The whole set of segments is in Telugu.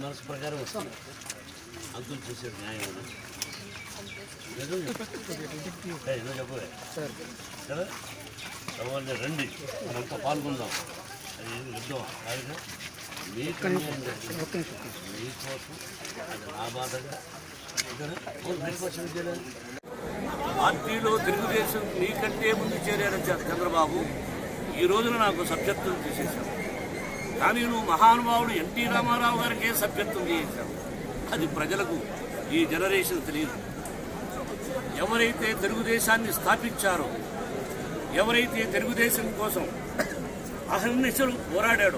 మనసు ప్రకారం వస్తుంది అంకుల్ చేసేది న్యాయం నిజం చెప్పు. ఏయ్, నువ్వు చెప్పవే కదా సవాళ్ళు రండి మనంతా పాల్గొందాం అది ఏం యుద్ధం కాదుగా మీకు మీకోసం అది నా బాధగా ఇద్దరు మీకోసం చేయలేదు పార్టీలో తెలుగుదేశం మీకంటే ముందు చేరాడు చ- చంద్రబాబు ఈ రోజున నాకు సభ్యత్వం చేసేసావు కానీ నువ్వు మహానుభావుడు ఎన్టీ రామారావు గారికే సభ్యత్వం చేసేసావు అది ప్రజలకు ఈ జనరేషన్ తెలియదు ఎవరైతే తెలుగుదేశాన్ని స్థాపించారో ఎవరైతే తెలుగుదేశం కోసం అహర్నిశలు పోరాడాడో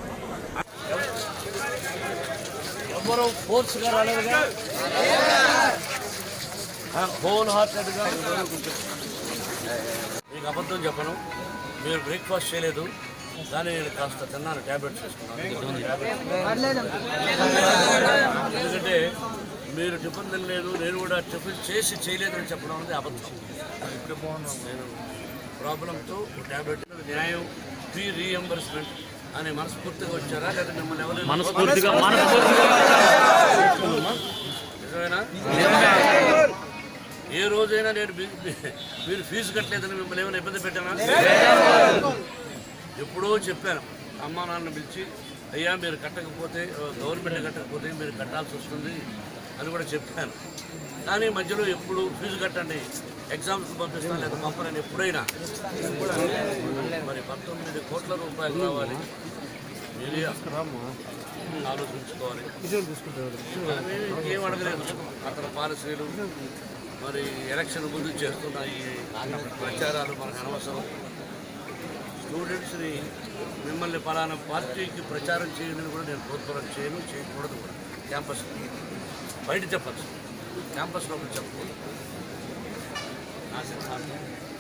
ఎవరో ఫోర్స్గా రాలేదుగా హోల్ హార్టెడ్గా మీకు అబద్ధం చెప్పను మీరు బ్రేక్ఫాస్ట్ చేయలేదు కానీ నేను కాస్త తిన్నాను ట్యాబ్లెట్స్ వేసుకున్నాను ఎందుకంటే మీరు టిఫిన్ తినలేదు నేను కూడా టిఫిన్ చేసి చేయలేదని చెప్పడం అనేది అబద్ధం నేను ప్రాబ్లంతో ట్యాబ్లెట్ న్యాయం ఫీ రీఎంబర్స్మెంట్ అనే మనస్ఫూర్తిగా వచ్చారా లేదా మిమ్మల్ని ఎవరైనా మనస్ఫూర్తిగా నిజమేనా ఏ రోజైనా నేను మీ- మీ- మీరు ఫీజు కట్టలేదని మిమ్మల్ని ఏమైనా ఇబ్బంది పెట్టానా ఎప్పుడో చెప్పాను అమ్మా నాన్న పిలిచి అయ్యా మీరు కట్టకపోతే గవర్నమెంట్ కట్టకపోతే మీరు కట్టాల్సి వస్తుంది అని కూడా చెప్పాను కానీ మధ్యలో ఎప్పుడు ఫీజు కట్టండి ఎగ్జామ్స్ పంపిస్తాను లేదా పంపనని ఎప్పుడైనా మరి పంతొమ్మిది కోట్ల రూపాయలు కావాలి మీరే ఆలోచించుకోవాలి కానీ ఏం అడగలేదు అతని పాలసీలు మరి ఎలక్షన్ ముందు చేస్తున్న ఈ ప్రచారాలు మనకు అనవసరం స్టూడెంట్స్ని మిమ్మల్ని పలానా పార్టీకి ప్రచారం చేయండి కూడా నేను ప్రోత్సాహం చేయను చేయకూడదు కూడా క్యాంపస్ బయట చెప్పచ్చు క్యాంపస్లో కూడా చెప్పకూడదు నా సిద్ధాంతం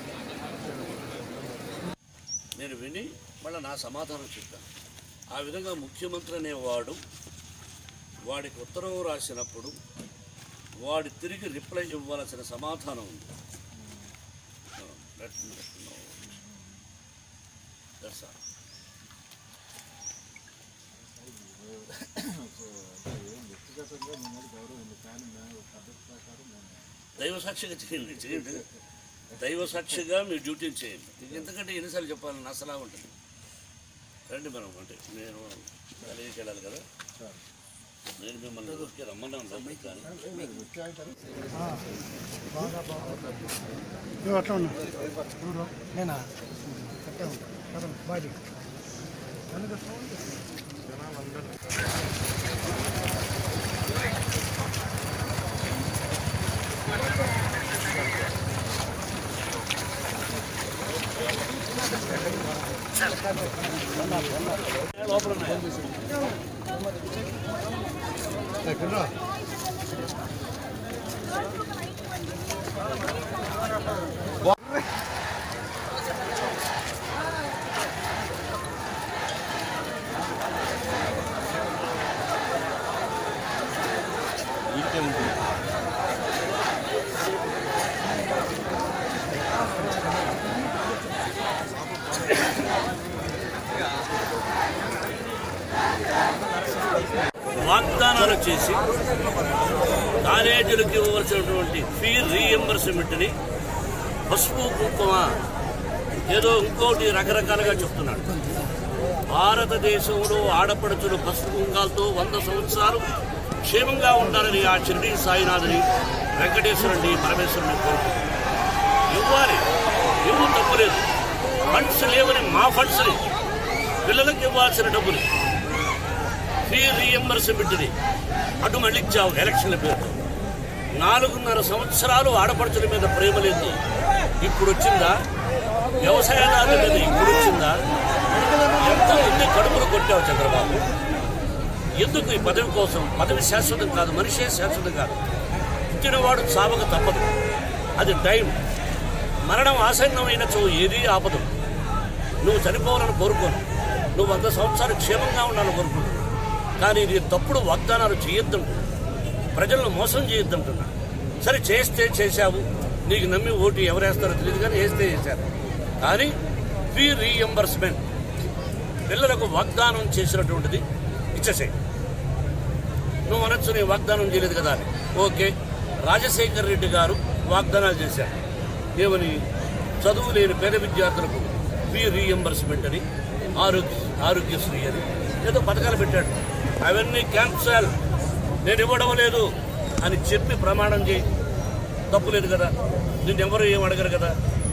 నేను విని మళ్ళీ నా సమాధానం చెప్పాను ఆ విధంగా ముఖ్యమంత్రి అనేవాడు వాడికి ఉత్తరం రాసినప్పుడు వాడి తిరిగి రిప్లై ఇవ్వాల్సిన సమాధానం ఉంది Let me know. That's all. దైవ సాక్షిగా చేయండి చేయండి దైవ సాక్షిగా మీ డ్యూటీని చేయండి ఇంక ఎంతకంటే ఎన్నిసార్లు చెప్పాలని అసలా ఉంటుంది రండి మనం అంటే నేను కలిగికి వెళ్ళాలి కదా నేను మిమ్మల్ని ఊరికే రమ్మన్నాను రమ్మి కానీ నువ్వు అట్లా ఉన్నా నేనా అట్లా ఉంటా బాడీ లోపల ఉన్నాయా? వాగ్దానాలు చేసి కాలేజీలకు ఇవ్వవలసినటువంటి ఫీ రీఎంబర్స్మెంట్ని పసుపు కుంకుమ ఏదో ఇంకోటి రకరకాలుగా చెప్తున్నాడు భారతదేశంలో ఆడపడుచులు పసుపు కుంకాలతో వంద సంవత్సరాలు క్షేమంగా ఉండాలని ఆ షిరిడి సాయినాథుని వెంకటేశ్వరుని పరమేశ్వరుని కోరుకుంటున్నాను ఇవ్వాలి ఇవ్వు తప్పులేదు ఫండ్స్ లేవని మా ఫండ్స్ని పిల్లలకు ఇవ్వాల్సిన డబ్బులు ఫీ రీఎంబర్స్మెంట్ని అటు మళ్ళించావు ఎలక్షన్ల పేరుతో నాలుగున్నర సంవత్సరాలు ఆడపడుచుల మీద ప్రేమ లేదు ఇప్పుడు వచ్చిందా వ్యవసాయదారుల మీద ఇప్పుడు వచ్చిందా ఎంతమంది కడుపులు కొట్టావు చంద్రబాబు ఎందుకు ఈ పదవి కోసం పదవి శాశ్వతం కాదు మనిషే శాశ్వతం కాదు పుట్టినవాడు చావక తప్పదు అది టైం మరణం ఆసన్నమైన చో ఏదీ ఆపదు నువ్వు చనిపోవాలని కోరుకోను నువ్వు వంద సంవత్సరాలు క్షేమంగా ఉండాలని కోరుకుంటున్నావు కానీ ఇది తప్పుడు వాగ్దానాలు చేయొద్దంటున్నా ప్రజలను మోసం చేయొద్దంటున్నా సరే చేస్తే చేశావు నీకు నమ్మి ఓటు ఎవరేస్తారో తెలియదు కానీ వేస్తే చేశారు కానీ ఫీ రీఎంబర్స్మెంట్ పిల్లలకు వాగ్దానం చేసినటువంటిది ఇచ్చేసే కూర్చొని వాగ్దానం చేయలేదు కదా అని ఓకే రాజశేఖర్ రెడ్డి గారు వాగ్దానాలు చేశారు ఏమని చదువు లేని పేద విద్యార్థులకు ఫీ రీఎంబర్స్మెంట్ అని ఆరోగ్య ఆరోగ్యశ్రీ అని ఏదో పథకాలు పెట్టాడు అవన్నీ క్యాన్సల్ నేను ఇవ్వడం లేదు అని చెప్పి ప్రమాణం చేయి తప్పులేదు కదా నిన్ను ఎవరు ఏం అడగరు కదా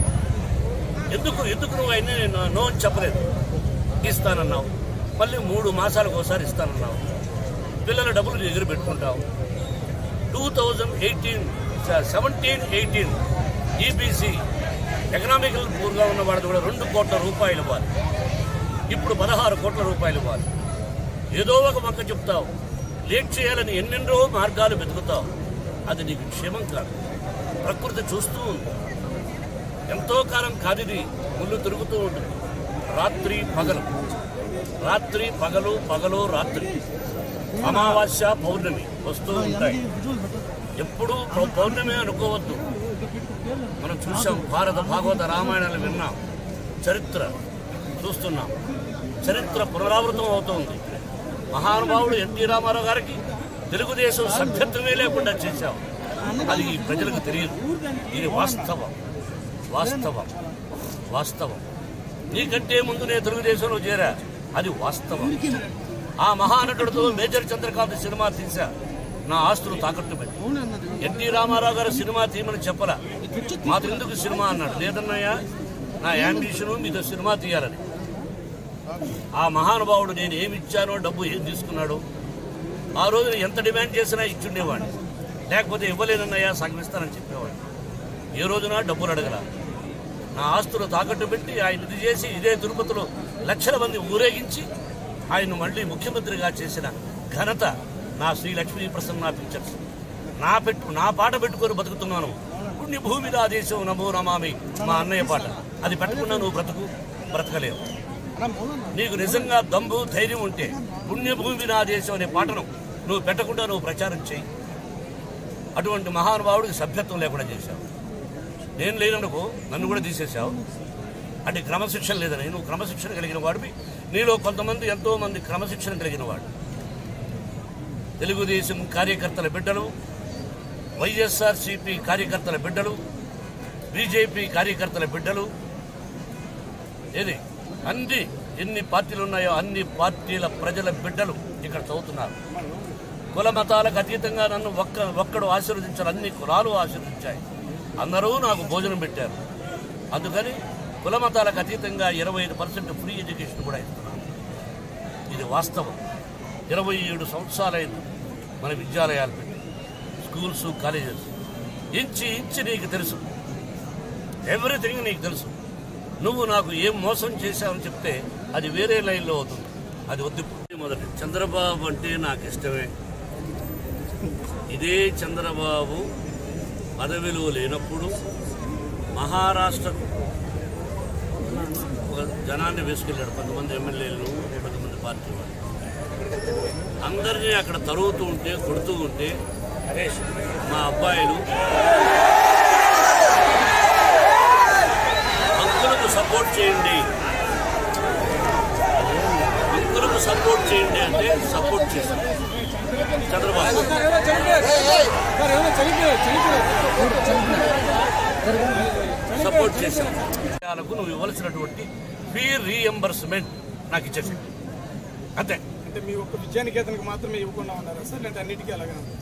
ఎందుకు ఎందుకు నువ్వు అయినా నేను నో అని చెప్పలేదు ఇస్తానన్నావు మళ్ళీ మూడు మాసాలకు ఒకసారి ఇస్తానన్నావు పిల్లల డబ్బులు ఎదురు పెట్టుకుంటావు two thousand eighteen seventeen eighteen EBC economical పూర్గా ఉన్న వాళ్ళది కూడా రెండు కోట్ల రూపాయలు ఇవ్వాలి ఇప్పుడు పదహారు కోట్ల రూపాయలు ఇవ్వాలి ఏదో ఒక మొక్క చెప్తావు లేట్ చేయాలని ఎన్నెన్నో మార్గాలు వెతుకుతావు అది నీకు క్షేమం కాదు ప్రకృతి చూస్తూ ఉంది ఎంతో కాలం కాదిది ముళ్ళు తిరుగుతూ ఉంటుంది రాత్రి పగలు రాత్రి పగలు పగలు రాత్రి అమావాస్య పౌర్ణమి వస్తూ ఉంటాయి ఎప్పుడూ పౌ- పౌర్ణమి అనుకోవద్దు మనం చూసాం భారత భాగవత రామాయణాలు విన్నాం చరిత్ర చూస్తున్నాం చరిత్ర పునరావృతం అవుతోంది మహానుభావుడు ఎన్టీ రామారావు గారికి తెలుగుదేశం సభ్యత్వమే లేకుండా చేశాం అది ఈ ప్రజలకు తెలియదు ఇది వాస్తవం వాస్తవం వాస్తవం నీకంటే ముందు నేను తెలుగుదేశంలో చేరా అది వాస్తవం ఆ మహానటుడితో మేజర్ చంద్రకాంత్ సినిమా తీశా నా ఆస్తులు తాకట్టు పెట్టి ఎన్టీ రామారావు గారు సినిమా తీయమని చెప్పరా మాకు ఎందుకు సినిమా అన్నాడు లేదన్నయ్యా నా యాంబిషను మీతో సినిమా తీయాలని ఆ మహానుభావుడు నేను ఏమి ఇచ్చానో డబ్బు ఏం తీసుకున్నాడు ఆ రోజున ఎంత డిమాండ్ చేసినా ఇచ్చుండేవాడిని లేకపోతే ఇవ్వలేనన్నయ్యా సగమిస్తానని చెప్పేవాడు ఏ రోజున డబ్బులు అడగల నా ఆస్తులు తాకట్టు పెట్టి ఆయన ఇది చేసి ఇదే తిరుపతిలో లక్షల మంది ఊరేగించి ఆయన మళ్ళీ ముఖ్యమంత్రిగా చేసిన ఘనత నా శ్రీ లక్ష్మీ ప్రసన్న పిక్చర్స్ నా పెట్టు నా పాట పెట్టుకొని బతుకుతున్నాను పుణ్య భూమిలో ఆదేశం నమో నమామి మా అన్నయ్య పాట అది పెట్టకుండా నువ్వు బ్రతుకు బ్రతకలేవు నీకు నిజంగా దమ్ము ధైర్యం ఉంటే పుణ్యభూమి నా దేశం అనే పాటను నువ్వు పెట్టకుండా నువ్వు ప్రచారం చేయి అటువంటి మహానుభావుడికి సభ్యత్వం లేకుండా చేశావు నేను లేననుకో నన్ను కూడా తీసేశావు అంటే క్రమశిక్షణ లేదని నువ్వు క్రమశిక్షణ కలిగిన వాడివి నీలో కొంతమంది ఎంతో మంది క్రమశిక్షణ కలిగిన వాడు తెలుగుదేశం కార్యకర్తల బిడ్డలు వైఎస్ఆర్సీపీ కార్యకర్తల బిడ్డలు బీజేపీ కార్యకర్తల బిడ్డలు ఏది అన్ని ఎన్ని పార్టీలు ఉన్నాయో అన్ని పార్టీల ప్రజల బిడ్డలు ఇక్కడ చదువుతున్నారు కుల మతాలకు అతీతంగా నన్ను ఒక్క ఒక్కడు ఆశీర్వదించారు అన్ని కులాలు ఆశీర్వదించాయి అందరూ నాకు భోజనం పెట్టారు అందుకని కుల మతాలకు అతీతంగా ఇరవై ఐదు పర్సెంట్ ఫ్రీ ఎడ్యుకేషన్ కూడా ఇస్తున్నాను ఇది వాస్తవం ఇరవై ఏడు సంవత్సరాలైంది మన విద్యాలయాలు పెట్టి స్కూల్స్ కాలేజెస్ ఇంచి ఇంచి నీకు తెలుసు ఎవ్రీథింగ్ నీకు తెలుసు నువ్వు నాకు ఏం మోసం చేశావని చెప్తే అది వేరే లైన్లో అవుతుంది అది వద్దు మొదటి చంద్రబాబు అంటే నాకు ఇష్టమే ఇదే చంద్రబాబు పదవిలో లేనప్పుడు మహారాష్ట్రకు ఒక జనాన్ని వేసుకెళ్ళాడు కొంతమంది ఎమ్మెల్యేలు కొంతమంది పార్టీ వాళ్ళు అందరినీ అక్కడ తరుగుతూ ఉంటే కొడుతూ ఉంటే మా అబ్బాయిలు అంకులకు సపోర్ట్ చేయండి అంకులకు సపోర్ట్ చేయండి అంటే సపోర్ట్ చేశాం చంద్రబాబు సపోర్ట్ చేశాం విషయాలకు నువ్వు ఇవ్వాల్సినటువంటి ఫీ రీఎంబర్స్మెంట్ నాకు ఇచ్చేసి అంతే అంటే మీ ఒక్క విద్యానికేతనకి మాత్రమే ఇవ్వకుండా ఉన్నారా సార్ లేదంటే అన్నిటికీ అలాగే ఉందా?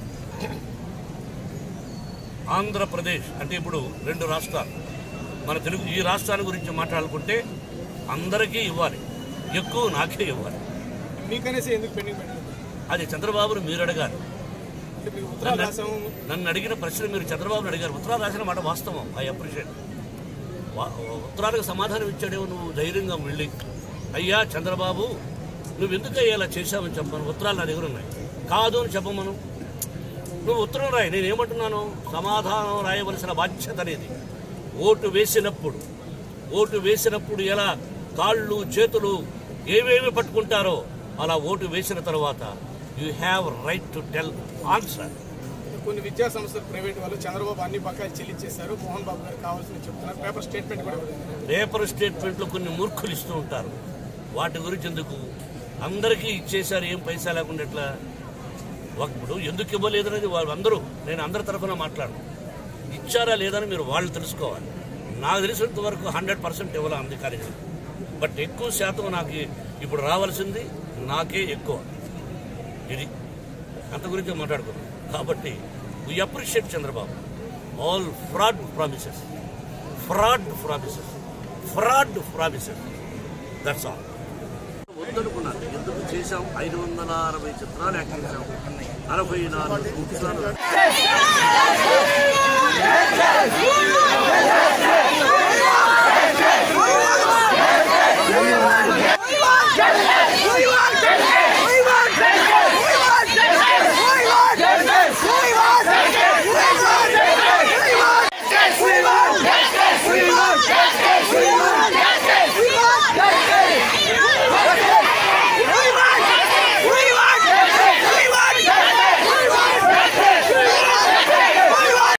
ఆంధ్రప్రదేశ్ అంటే ఇప్పుడు రెండు రాష్ట్రాలు మన తెలుగు ఈ రాష్ట్రాల గురించి మాట్లాడుకుంటే అందరికీ ఇవ్వాలి ఎక్కువ నాకే ఇవ్వాలి మీకనేసి ఎందుకు పెండింగ్ పెట్టలేదు అది చంద్రబాబును మీరు అడగాలి అంటే మీకు ఉత్తరాలు రాసాము నన్ను అడిగిన ప్రశ్న మీరు చంద్రబాబును అడిగారు ఉత్తరాలు రాసిన మాట వాస్తవం ఐ అప్రిషియేట్ ఉత్తరాలకు సమాధానం ఇచ్చాడేమో నువ్వు ధైర్యంగా వెళ్ళి అయ్యా చంద్రబాబు నువ్వు ఎందుకు అయ్యా ఇలా చేశావని చెప్పను ఉత్తరాలు నా దగ్గర ఉన్నాయి కాదు అని చెప్పమను నువ్వు ఉత్తరం రాయి నేను ఏమంటున్నాను సమాధానం రాయవలసిన బాధ్యత అనేది ఓటు వేసినప్పుడు ఓటు వేసినప్పుడు ఎలా కాళ్ళు చేతులు ఏవేమి పట్టుకుంటారో అలా ఓటు వేసిన తర్వాత you have right to tell answer కొన్ని విద్యా సంస్థలు ప్రైవేట్ వాళ్ళు చంద్రబాబు అన్ని బకాయిలు చెల్లించేశారు మోహన్ బాబు గారు కావాల్సిన చెప్తున్నారు పేపర్ స్టేట్మెంట్ కూడా ఇవ్వలేదు. పేపర్ స్టేట్మెంట్లు కొన్ని మూర్ఖులు ఇస్తూ ఉంటారు వాటి గురించి ఎందుకు అందరికీ ఇచ్చేశారు ఏం పైసా లేకుండా ఎట్లా ఇప్పుడు ఎందుకు ఇవ్వలేదనేది వాళ్ళు అందరూ నేను అందరి తరఫున మాట్లాడు ఇచ్చారా లేదని మీరు వాళ్ళు తెలుసుకోవాలి నాకు తెలిసినంత వరకు హండ్రెడ్ పర్సెంట్ ఇవ్వాలి అధికారిగా బట్ ఎక్కువ శాతం నాకు ఇప్పుడు రావాల్సింది నాకే ఎక్కువ ఇది అంత గురించి మాట్లాడుకున్నాం కాబట్టి we appreciate Chandrababu all fraud promises fraud promises fraud promises that's all వద్దనుకున్నాను ఎందుకు చేశాం ఐదు వందల అరవై చిత్రాలు యాక్ట్ చేశాం అరవై నాలుగు చిత్రాలు Judge!